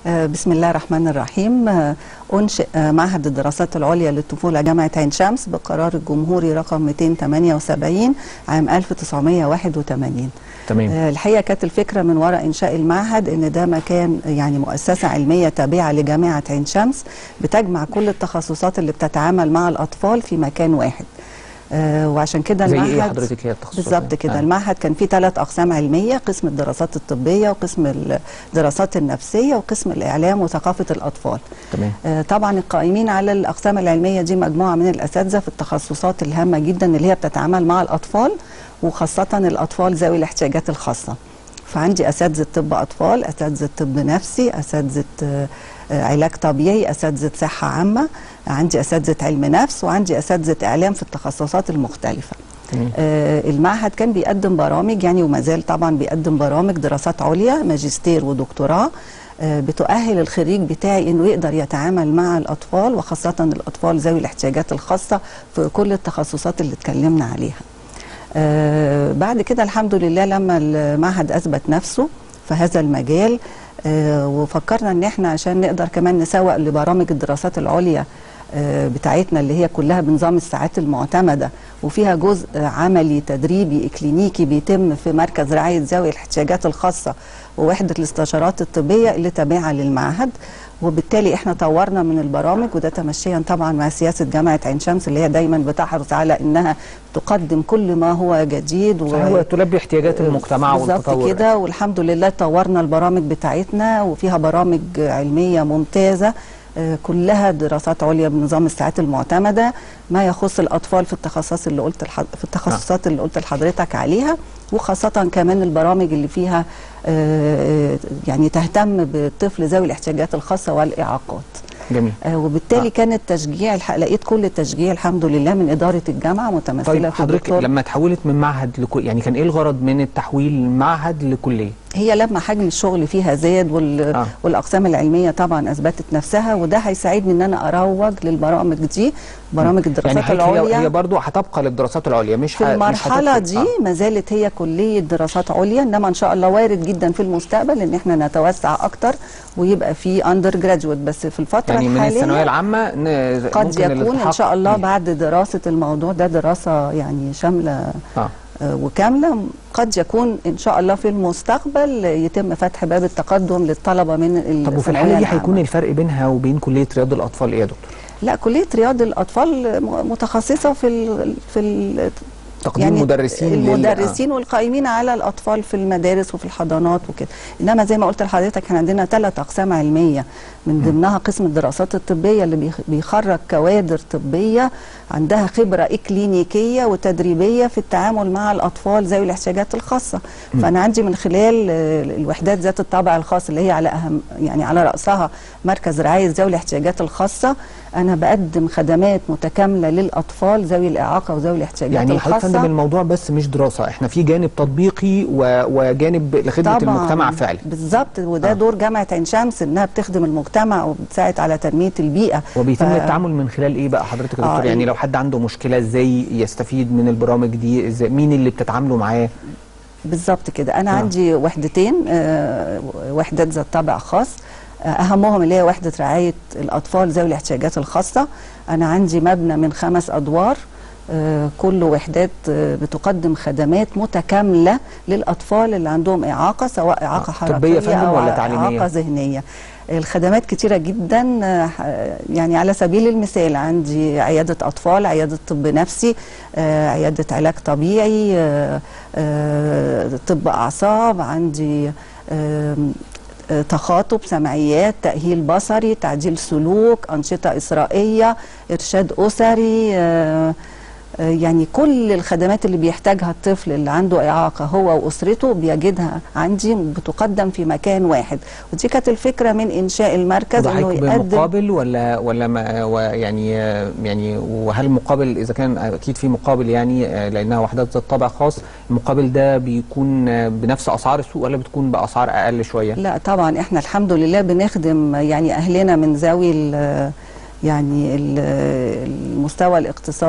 آه، بسم الله الرحمن الرحيم آه، أنشئ آه، معهد الدراسات العليا للطفولة جامعة عين شمس بقرار الجمهوري رقم 278 عام 1981 تمام آه، الحقيقه كانت الفكره من وراء انشاء المعهد ان ده مكان يعني مؤسسه علميه تابعه لجامعه عين شمس بتجمع كل التخصصات اللي بتتعامل مع الاطفال في مكان واحد آه، وعشان كده زي المعهد ايه حضرتك هي التخصصات بالظبط كده آه. المعهد كان فيه ثلاث اقسام علميه قسم الدراسات الطبيه وقسم الدراسات النفسيه وقسم الاعلام وثقافه الاطفال تمام آه، طبعا القائمين على الاقسام العلميه دي مجموعه من الاساتذه في التخصصات الهامه جدا اللي هي بتتعامل مع الاطفال وخاصه الاطفال ذوي الاحتياجات الخاصه فعندي اساتذه طب اطفال اساتذه طب نفسي اساتذه آه، آه، علاج طبيعي اساتذه صحه عامه عندي اساتذه علم نفس وعندي اساتذه اعلام في التخصصات المختلفه تمام آه، المعهد كان بيقدم برامج يعني وما زال طبعا بيقدم برامج دراسات عليا ماجستير ودكتوراه آه، بتؤهل الخريج بتاعي انه يقدر يتعامل مع الاطفال وخاصه الاطفال ذوي الاحتياجات الخاصه في كل التخصصات اللي اتكلمنا عليها. آه، بعد كده الحمد لله لما المعهد اثبت نفسه في هذا المجال آه، وفكرنا ان احنا عشان نقدر كمان نسوق لبرامج الدراسات العليا آه، بتاعتنا اللي هي كلها بنظام الساعات المعتمده وفيها جزء عملي تدريبي اكلينيكي بيتم في مركز رعايه ذوي الاحتياجات الخاصه ووحده الاستشارات الطبيه اللي تابعه للمعهد وبالتالي احنا طورنا من البرامج وده تمشيا طبعا مع سياسه جامعه عين شمس اللي هي دايما بتحرص على انها تقدم كل ما هو جديد و... صحيح هو تلبي احتياجات المجتمع بالظبط والتطور كده والحمد لله طورنا البرامج بتاعتنا وفيها برامج علميه ممتازه آه، كلها دراسات عليا بنظام الساعات المعتمده ما يخص الاطفال في التخصصات اللي قلت الح... في التخصصات اللي قلت لحضرتك عليها وخاصه كمان البرامج اللي فيها آه، يعني تهتم بالطفل ذوي الاحتياجات الخاصه والاعاقات جميل آه، وبالتالي آه. كان التشجيع الح- لقيت كل التشجيع الحمد لله من اداره الجامعه متمثله طيب في حضرتك الدكتور لما تحولت من معهد لكل يعني كان ايه الغرض من التحويل معهد لكليه هي لما حجم الشغل فيها زاد وال... آه. آه. والاقسام العلميه طبعا اثبتت نفسها وده هيساعدني ان انا اروج للبرامج دي برامج الدراسات يعني حضرتك العليا هي, هي برضه هتبقى للدراسات العليا مش في ه- مش المرحله هتدخل- دي آه. ما زالت هي كليه دراسات عليا انما ان شاء الله وارد جدا في المستقبل ان احنا نتوسع اكتر ويبقى في اندر جراديويت بس في الفتره يعني من الحاليه الثانويه العامه ن- قد ممكن يكون ان الالتحاق شاء الله بيه. بعد دراسه الموضوع ده دراسه يعني شامله اه آه، وكامله قد يكون ان شاء الله في المستقبل يتم فتح باب التقدم للطلبه من طب وفي الثانوية الحاله دي العامة. هيكون الفرق بينها وبين كليه رياض الاطفال ايه يا دكتور؟ لا كليه رياض الاطفال م- متخصصه في ال في ال تقديم مدرسين لل- المدرسين والقائمين على الاطفال في المدارس وفي الحضانات وكده انما زي ما قلت لحضرتك احنا عندنا ثلاث اقسام علميه من ضمنها قسم الدراسات الطبيه اللي بيخ- بيخرج كوادر طبيه عندها خبره اكلينيكيه وتدريبيه في التعامل مع الاطفال ذوي الاحتياجات الخاصه فانا عندي من خلال آه، الوحدات ذات الطابع الخاص اللي هي على اهم يعني على راسها مركز رعايه ذوي الاحتياجات الخاصه انا بقدم خدمات متكامله للاطفال ذوي الاعاقه وذوي الاحتياجات يعني حضرتك الخاصه فندم الموضوع بس مش دراسه احنا في جانب تطبيقي و... وجانب لخدمه طبعاً، المجتمع فعلا بالظبط وده آه. آه. دور جامعه عين شمس انها بتخدم المجتمع وبتساعد على تنميه البيئه وبيتم ف- التعامل من خلال ايه بقى حضرتك يا آه، دكتور يعني إيه. لو حد عنده مشكله ازاي يستفيد من البرامج دي ازاي مين اللي بتتعاملوا معاه بالظبط كده انا آه. آه. عندي وحدتين آه وحدات ذات طابع خاص آه اهمهم اللي هي وحده رعايه الاطفال ذوي الاحتياجات الخاصه انا عندي مبنى من خمس ادوار آه كل وحدات آه بتقدم خدمات متكامله للاطفال اللي عندهم اعاقه سواء اعاقه آه، حركيه طبية فندم او ولا تعليمية؟ اعاقه ذهنيه الخدمات كتيرة جدا آه، يعني على سبيل المثال عندي عيادة أطفال عيادة طب نفسي آه، عيادة علاج طبيعي آه، آه، طب أعصاب عندي آم، آه، تخاطب سمعيات تأهيل بصري تعديل سلوك أنشطة إسرائية إرشاد أسري آه، آه، يعني كل الخدمات اللي بيحتاجها الطفل اللي عنده إعاقة هو وأسرته بيجدها عندي بتقدم في مكان واحد ودي كانت الفكرة من إنشاء المركز وده إنه هيكون يقدم بمقابل ولا ولا ما و- يعني يعني وهل مقابل اذا كان اكيد في مقابل يعني آه، لانها وحدات ذات طابع خاص المقابل ده بيكون آه، بنفس اسعار السوق ولا بتكون باسعار اقل شويه؟ لا طبعا احنا الحمد لله بنخدم يعني اهلنا من ذوي ال- يعني ال- المستوى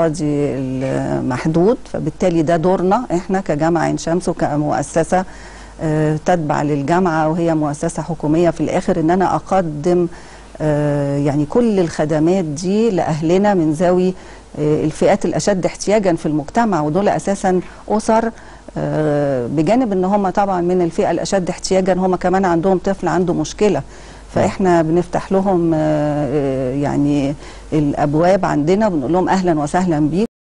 الاقتصادي المحدود فبالتالي ده دورنا احنا كجامعه عين شمس وكمؤسسه آه، تتبع للجامعه وهي مؤسسه حكوميه في الاخر ان انا اقدم آه، يعني كل الخدمات دي لاهلنا من ذوي آه، الفئات الاشد احتياجا في المجتمع ودول اساسا اسر آه، بجانب ان هم طبعا من الفئه الاشد احتياجا هم كمان عندهم طفل عنده مشكله فاحنا بنفتح لهم آه، آه، يعني الابواب عندنا بنقول لهم اهلا وسهلا بيكم